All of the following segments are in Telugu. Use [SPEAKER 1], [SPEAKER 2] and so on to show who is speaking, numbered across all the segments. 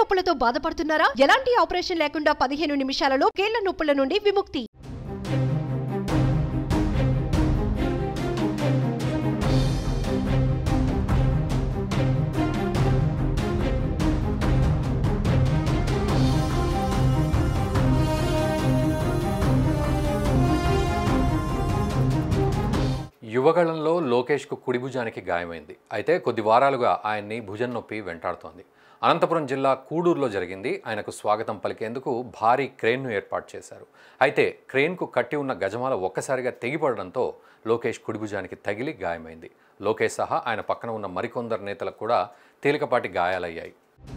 [SPEAKER 1] నొప్పులతో బాధపడుతున్నారా ఎలాంటి ఆపరేషన్ లేకుండా పదిహేను నిమిషాలలో కీళ్ల నొప్పుల నుండి విముక్తి
[SPEAKER 2] యువగళంలో లోకేష్కు కుడి భుజానికి గాయమైంది అయితే కొద్ది వారాలుగా ఆయన్ని భుజం నొప్పి వెంటాడుతోంది అనంతపురం జిల్లా కూడూరులో జరిగింది ఆయనకు స్వాగతం పలికేందుకు భారీ క్రేన్ను ఏర్పాటు చేశారు అయితే క్రేన్కు కట్టి ఉన్న గజమాల ఒక్కసారిగా తెగిపడడంతో లోకేష్ కుడి భుజానికి తగిలి గాయమైంది లోకేష్ సహా ఆయన పక్కన ఉన్న మరికొందరు నేతలకు కూడా తేలికపాటి గాయాలయ్యాయి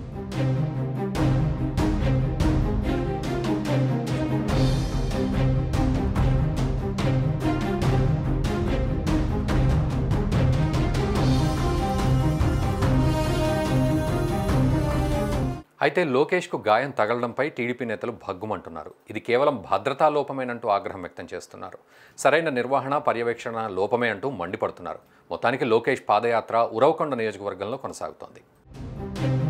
[SPEAKER 2] అయితే లోకేష్కు గాయం తగలడంపై టీడీపీ నేతలు భగ్గుమంటున్నారు ఇది కేవలం భద్రతా లోపమేనంటూ ఆగ్రహం వ్యక్తం చేస్తున్నారు సరైన నిర్వహణ పర్యవేక్షణ లోపమే అంటూ మండిపడుతున్నారు మొత్తానికి లోకేష్ పాదయాత్ర ఉరవకొండ నియోజకవర్గంలో కొనసాగుతోంది